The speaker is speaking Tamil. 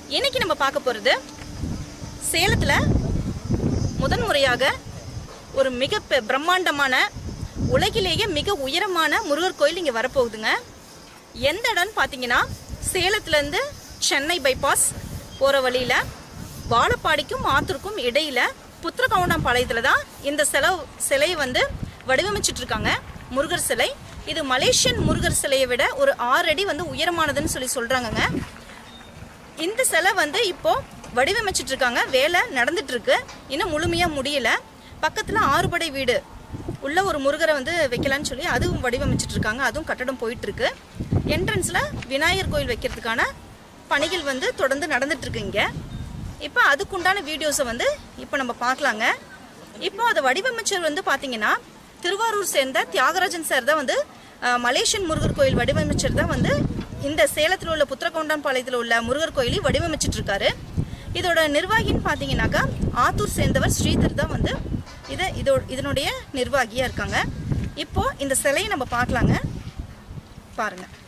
இன்னைக்கு நம்ம பார்க்க போகிறது சேலத்தில் முதன்முறையாக ஒரு மிக பெ- பிரம்மாண்டமான உலகிலேயே மிக உயரமான முருகர் கோயில் இங்கே வரப்போகுதுங்க எந்த இடம்னு பார்த்தீங்கன்னா சேலத்துலேருந்து சென்னை பைபாஸ் போகிற வழியில் வாழப்பாடிக்கும் ஆத்தூருக்கும் இடையில புத்திரகவுண்டாம்பாளையத்தில் தான் இந்த செலவு சிலையை வந்து வடிவமைச்சிட்டு இருக்காங்க முருகர் சிலை இது மலேசியன் முருகர் சிலையை விட ஒரு ஆறு அடி வந்து உயரமானதுன்னு சொல்லி சொல்கிறாங்கங்க இந்த சிலை வந்து இப்போ வடிவமைச்சிட்டு இருக்காங்க வேலை நடந்துட்டு இருக்கு இன்னும் முழுமையா முடியல பக்கத்துல ஆறுபடை வீடு உள்ள ஒரு முருகரை வந்து வைக்கலாம்னு சொல்லி அதுவும் வடிவமைச்சிட்டு இருக்காங்க அதுவும் கட்டடம் போயிட்டு இருக்கு என்ட்ரன்ஸ்ல விநாயகர் கோயில் வைக்கிறதுக்கான பணிகள் வந்து தொடர்ந்து நடந்துட்டு இருக்கு இங்க இப்போ அதுக்குண்டான வீடியோஸை வந்து இப்போ நம்ம பார்க்கலாங்க இப்போ அதை வடிவமைச்சர் வந்து பார்த்தீங்கன்னா திருவாரூர் சேர்ந்த தியாகராஜன் சார் தான் வந்து அஹ், மலேசியன் முருகர் கோயில் வடிவமைச்சர் தான் வந்து இந்த சேலத்தில் உள்ள புத்திரகவுண்டான்பாளையத்தில் உள்ள முருகர் கோயிலை வடிவமைச்சிட்டு இருக்காரு இதோட நிர்வாகின்னு பார்த்தீங்கன்னாக்கா ஆத்தூர் சேர்ந்தவர் ஸ்ரீதர் தான் வந்து இதை இதோ இதனுடைய நிர்வாகியாக இருக்காங்க இப்போ இந்த சிலையை நம்ம பார்க்கலாங்க பாருங்கள்